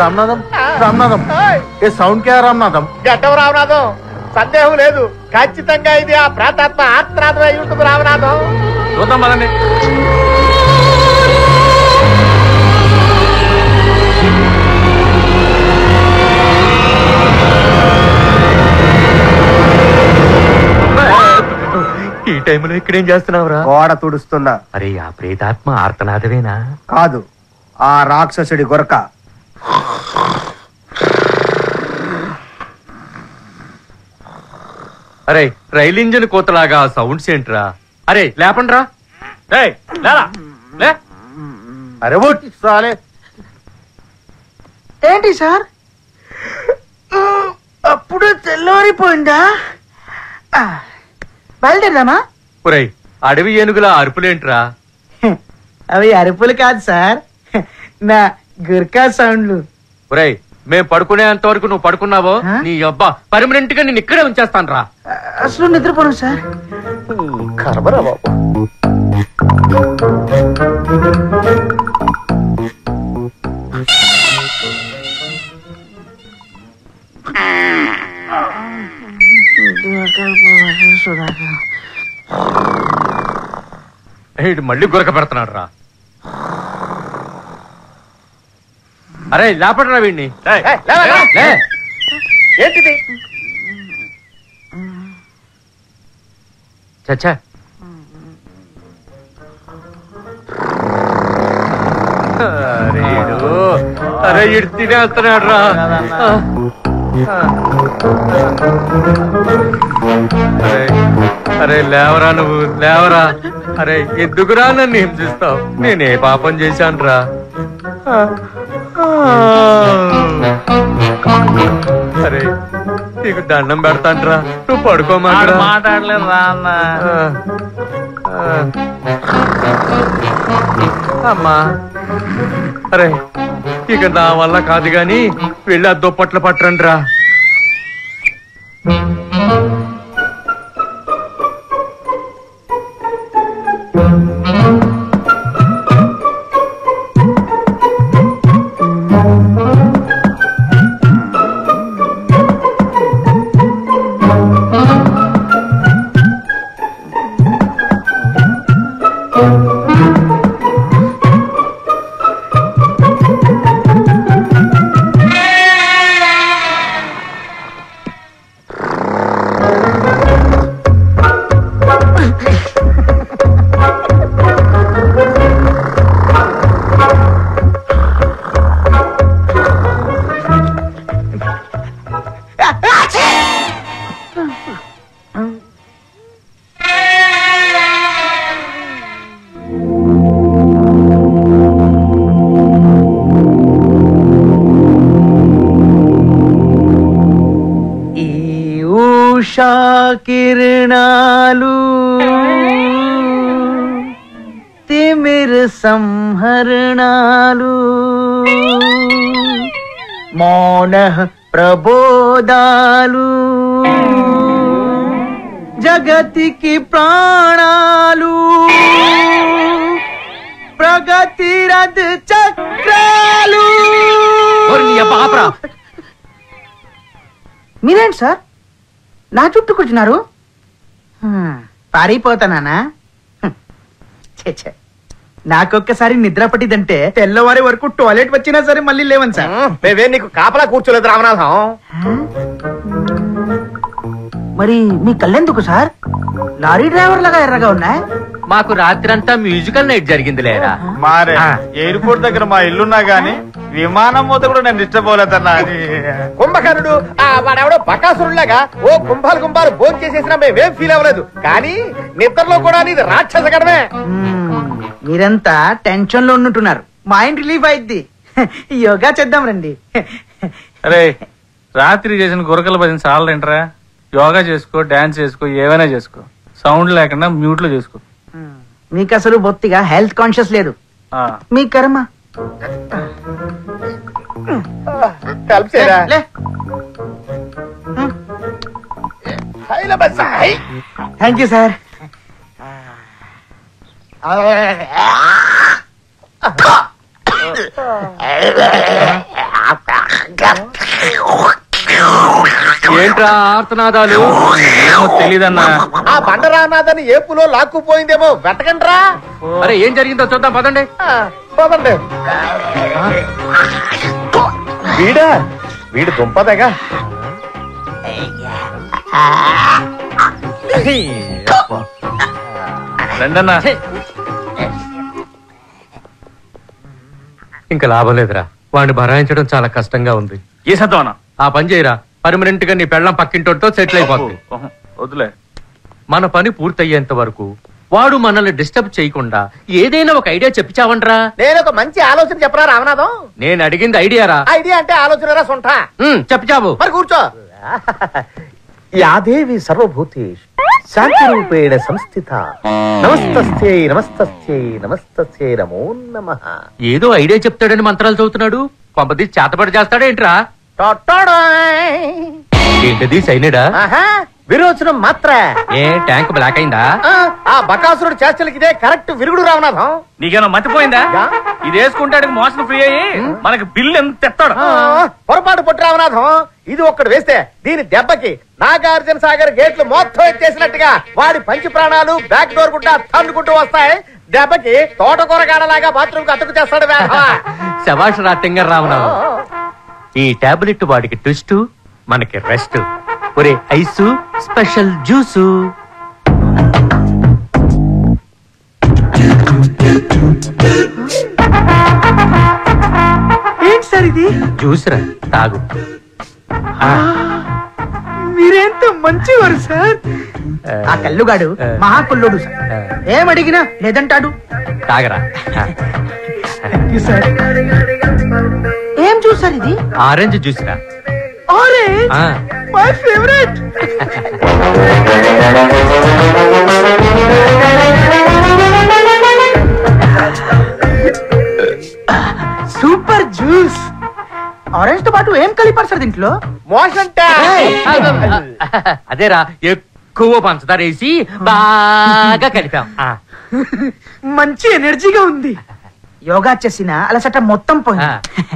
రామనాథం రామనాథం ఏ sound క్యా రామనాథం గడ్డం రామనాథం సందేహం లేదు ఖచ్చితంగా ఇది ఆ ప్రాతాత్మ ఆత్మనాథం అయి ఉంటుంది రామనాథం చూద్దాం పదండి ఈ టైంలో ఇక్కడేం చేస్తున్నావురా గోడ తుడుస్తున్నా అరే ఆ ప్రేతాత్మ ఆర్తనాదవేనా కాదు ఆ రాక్షసుడి గొరక అరే రైలు ఇంజన్ కోతలాగా ఆ సౌండ్స్ ఏంట్రా అరే లేపండ్రా ఏయ్, లేరా లే అరే ఉట్ సాలే ఏంటి సార్ అప్పుడు తెల్లవారిపోయిందా ఆ, బయలుదేరదామా ఒరేయ్ అడవి ఏనుగుల అరుపులేంట్రా అవి అరుపులు కాదు సార్ నా గుర్కా సౌండ్లు ఒరేయ్ మేం పడుకునేంత వరకు నువ్వు పడుకున్నావో ఆ? నీ అబ్బా పర్మనెంట్ గా నేను ఇక్కడే ఉంచేస్తాను రా ఆ, అసలు నిద్రపోను సార్ కర్మరా బాబు ఇటు మళ్ళీ గురక పెడుతున్నాడు రా అరే లేపడరా వీడిని ఏయ్, లేవా, లేవా. లే ఏంటిది చచ్చా అరే ఈడు, అరే ఇడు తినేస్తున్నాడు రా అరే అరే లేవరా నువ్వు లేవరా అరే ఎందుకురా నన్ను హింసిస్తావు నేనే పాపం చేశాను రా అరే నీకు దండం పెడతాను రా నువ్వు పడుకోమాకరా మాట్లాడలేదు రా అన్న ఆ. ఆ. అమ్మా అరే ఇక నా వల్ల కాదు గాని వెళ్ళి ఆ దుప్పట్లు పట్టరండి రా ఈ ఉషా కిరణాలు తిమిర్ సంహరణాలు మౌన ప్రబోధాలు జగతికి ప్రాణాలు ప్రగతి రథ చక్రాలు ఓరి నీ అబ్బా ఆపరా. మీరేంటి సార్ నా చుట్టూ కూర్చున్నారు హ్మ్, పారిపోతానా హ్మ్, ఛే, ఛే. నాకొక్కసారి నిద్ర పట్టిదంటే తెల్లవారి వరకు టాయిలెట్ వచ్చినా సరే మళ్ళీ లేవని సార్ మేమే నీకు కాపలా కూర్చోలేదు రామనాథం మరి మీ కళ్ళెందుకు సార్ లారీ డ్రైవర్ లాగా ఎర్రగా ఉన్నాయి మాకు రాత్రంతా మ్యూజికల్ నైట్ జరిగింది లేరా మారే ఎయిర్పోర్ట్ దగ్గర మా ఇల్లున్నా గానీ విమానం మూత కూడా నేను డిస్టర్బ్ అవ్వలేదన్నా అది కుంభకర్ణుడు ఆ వాడెవడో బకాసురులాగా ఓ కుంభాలు కుంభాలు భోజనం చేసేసినా మేమేం ఫీల్ అవ్వలేదు కానీ నిద్రలో కూడా నీది రాక్షస గడమే మ్మ్, మీరంతా టెన్షన్ లో ఉన్నట్టున్నారు మైండ్ రిలీఫ్ అయిద్ది యోగా చేద్దాం రండి అరే రాత్రి చేసిన గురకల భజన చాలంటరా యోగా చేసుకో డాన్స్ చేసుకో ఏమైనా చేసుకో సౌండ్ లేకుండా మ్యూట్ లో చేసుకో మీకు అసలు బొత్తిగా హెల్త్ కాన్షియస్ లేదు ఆ. మీ కర్మ హెల్ప్ చేయరా లే హైల బస్స, హై. థ్యాంక్ యూ సార్ ఏంట్రా ఆర్తనాదాలు ఏమో తెలీదన్నా ఆ బండరానాథని ఏపులో లాక్కుపోయిందేమో వెతకండ్రా అరే ఏం జరిగిందో చూద్దాం పదండి ఆ, పోదండి వీడా వీడు దుంపదగా రండన్నా ఇంకా లాభం లేదురా వాడిని భరాయించడం చాలా కష్టంగా ఉంది ఏ సత్వం అన్న ఆ పని చేయరా పర్మనెంట్ గా నీ పెళ్ళం పక్కింటోటితో సెటిల్ అయిపోతుంది ఓహో, వద్దులే మన పని పూర్తయ్యేంత వరకు వాడు మనల్ని డిస్టర్బ్ చేయకుండా ఏదైనా ఒక ఐడియా చెప్పిచావంట్రా నేను ఒక మంచి ఆలోచన చెప్పరా రామనాథం నేను అడిగింది ఐడియారా ఐడియా అంటే ఆలోచన రా సొంట ఉమ్, చెప్పిచావు మరి కూర్చో యాదేవి సర్వభూతేష్ శాంతి రూపేణ సంస్థిత నమస్తస్యై నమస్తస్యై నమస్తస్యై నమో నమ ఏదో ఐడియా చెప్తాడని మంత్రాలు చదువుతున్నాడు పంపది చేతపడి చేస్తాడేంట్రా ఏంటది సైనిడా విరోచనం మాత్ర ఏ ట్యాంక్ బ్లాక్ అయిందా ఆ, ఆ బకాసురుడు చేష్టలకి ఇదే కరెక్ట్ విరుగుడు రామనాథం నీకేమో మతిపోయిందా యా? ఇది వేసుకుంటాడు మోసం ఫ్రీ అయ్యి మనకి బిల్లు ఎంత ఎత్తాడు ఆ, పొరపాటు పొట్టి రామనాథం ఇది ఒక్కడు వేస్తే దీని దెబ్బకి నాగార్జున సాగర్ గేట్లు మొత్తం ఎత్తేసినట్టుగా వాడి పంచి ప్రాణాలు బ్యాక్ డోర్ గుడ్డ తన్నుకుంటూ వస్తాయి దెబ్బకి తోటకూర గాడలాగా బాత్రూమ్ కి అతుకు చేస్తాడు వేధవ. శభాష్ రా టింగర్ రామరావు ఈ టాబ్లెట్ వాడికి ట్విస్ట్ మనకి రెస్ట్ ఒరే ఐసు స్పెషల్ జ్యూసు ఏంటి సార్ ఇది జ్యూస్ రా తాగు మీరెంత మంచివారు సార్ ఆ కల్లుగాడు ఆ. మహా కుల్లుడు సార్ ఆ. ఏమడిగినా లేదంటాడు తాగరా సార్ ఏం చూసారు ఇది ఆరెంజ్ జ్యూస్ రా ఆరెంజ్ ఆ. My favourite super juice orange తో పాటు ఏం కలిపారు సార్ దీంట్లో మోషన్ ట్యాక్. అదేరా ఎక్కువ పంచదార వేసి బాగా కలిపాం ఆ. మంచి ఎనర్జీగా ఉంది యోగా చేసిన అలసట మొత్తం ఆ. పోయింది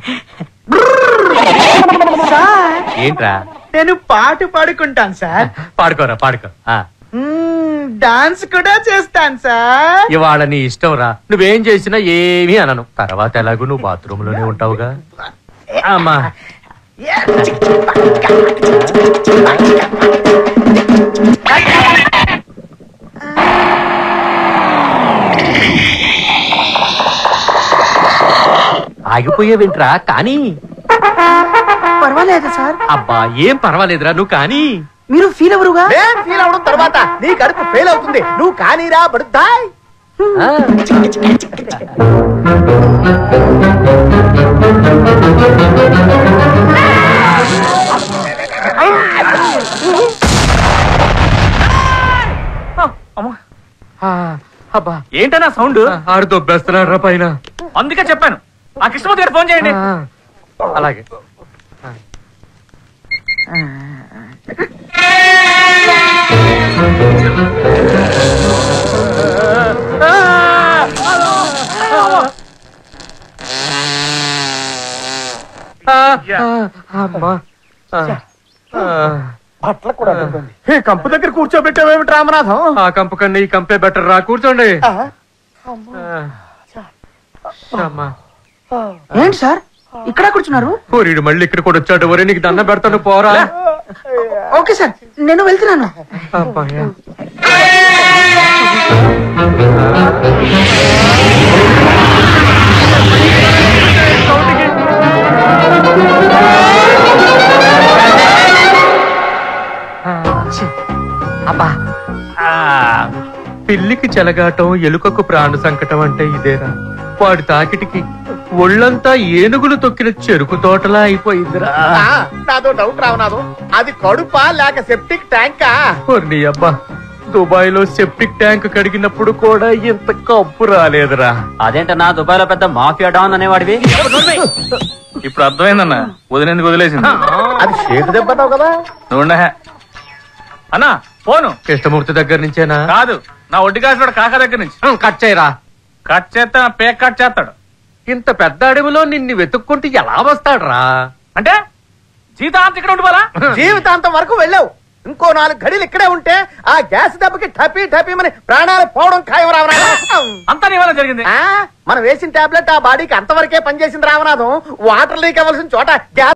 సార్ ఏంట్రా నేను పాట పాడుకుంటాను సార్ పాడుకోరా పాడుకో ఆ. మ్మ్, డాన్స్ కూడా చేస్తాను సార్ ఇవాళ నీ ఇష్టం రా నువ్వేం చేసినా ఏమీ అనను తర్వాత ఎలాగో నువ్వు బాత్రూమ్ లోనే ఉంటావుగా అమ్మా ఆగిపోయేవింట్రా కానీ పర్వాలేదు సార్ అబ్బా ఏం పర్వాలేదురా నువ్వు కానీ మీరు ఫీల్ అవరుగా మేం ఫీల్ అవడం తర్వాత నీ కడుపు ఫెయిల్ అవుతుంది నువ్వు కానీరా బడుద్దాయ్ ఆ. ఆ, అబ్బా ఏంటన్నా సౌండ్ ఆడు దొబ్బేస్తున్నాడు రా పైన అందుకే చెప్పాను ఆ కృష్ణమూర్తి గారు ఫోన్ చేయండి ఆ, అలాగే ఆ, ఆ, అమ్మా ఆ, ఆ. బట్టలు కూడా ఈ కంపు దగ్గర కూర్చోబెట్టావేమిటి రామనాథం ఆ కంపు కన్నా ఈ కంపే బెటర్ రా కూర్చోండి ఆ, ఆ. అమ్మా ఏంటి సార్ ఇక్కడ కూర్చున్నారు ఊరిడు మళ్ళీ ఇక్కడ కూడా వచ్చాడు ఒరే నీకు దండం పెడతాను పోరా ఓకే సార్ నేను వెళ్తున్నాను అబ్బాయ్యా. అబ్బా ఆ, పిల్లికి చెలగాటం ఎలుకకు ప్రాణ సంకటం అంటే ఇదేరా వాడి తాకిటికి ఒళ్ళంతా ఏనుగులు తొక్కిన చెరుకు తోటలా అయిపోయిందిరా ఆ, నాదో డౌట్ రామనాథం అది కడుపా లేక సెప్టిక్ ట్యాంకా నీ అబ్బా దుబాయ్ లో సెప్టిక్ ట్యాంక్ కడిగినప్పుడు కూడా ఇంత కప్పు రాలేదురా అదేంటన్నా దుబాయ్ లో పెద్ద మాఫియా డాన్ అనేవాడివి ఇప్పుడు అర్థమైందన్నా వదిలేందుకు వదిలేసింది అది షేకు దెబ్బతావు కదా నువ్వు ఉండే. అన్నా ఫోను కృష్ణమూర్తి దగ్గర నుంచేనా కాదు నా ఒడ్డు కాసిన కాక దగ్గర నుంచి హ్మ్, కట్ చేయరా కట్ చేస్తే నా పేక్ కట్ చేస్తాడు ఇంత పెద్ద అడవిలో నిన్ను వెతుక్కుంటూ ఎలా వస్తాడ్రా అంటే జీతాంత ఇక్కడ ఉండిపోలా జీవితాంతం వరకు వెళ్ళావు ఇంకో నాలుగు గడిలు ఇక్కడే ఉంటే ఆ గ్యాస్ దెబ్బకి టపీ టపీమని ప్రాణాలు పోవడం ఖాయం రావనాథం అంతా నీ వల్ల జరిగింది ఆ, మనం వేసిన టాబ్లెట్ ఆ బాడీకి అంతవరకే పనిచేసింది రామనాథం వాటర్ లీక్ అవ్వాల్సిన చోట గ్యాస్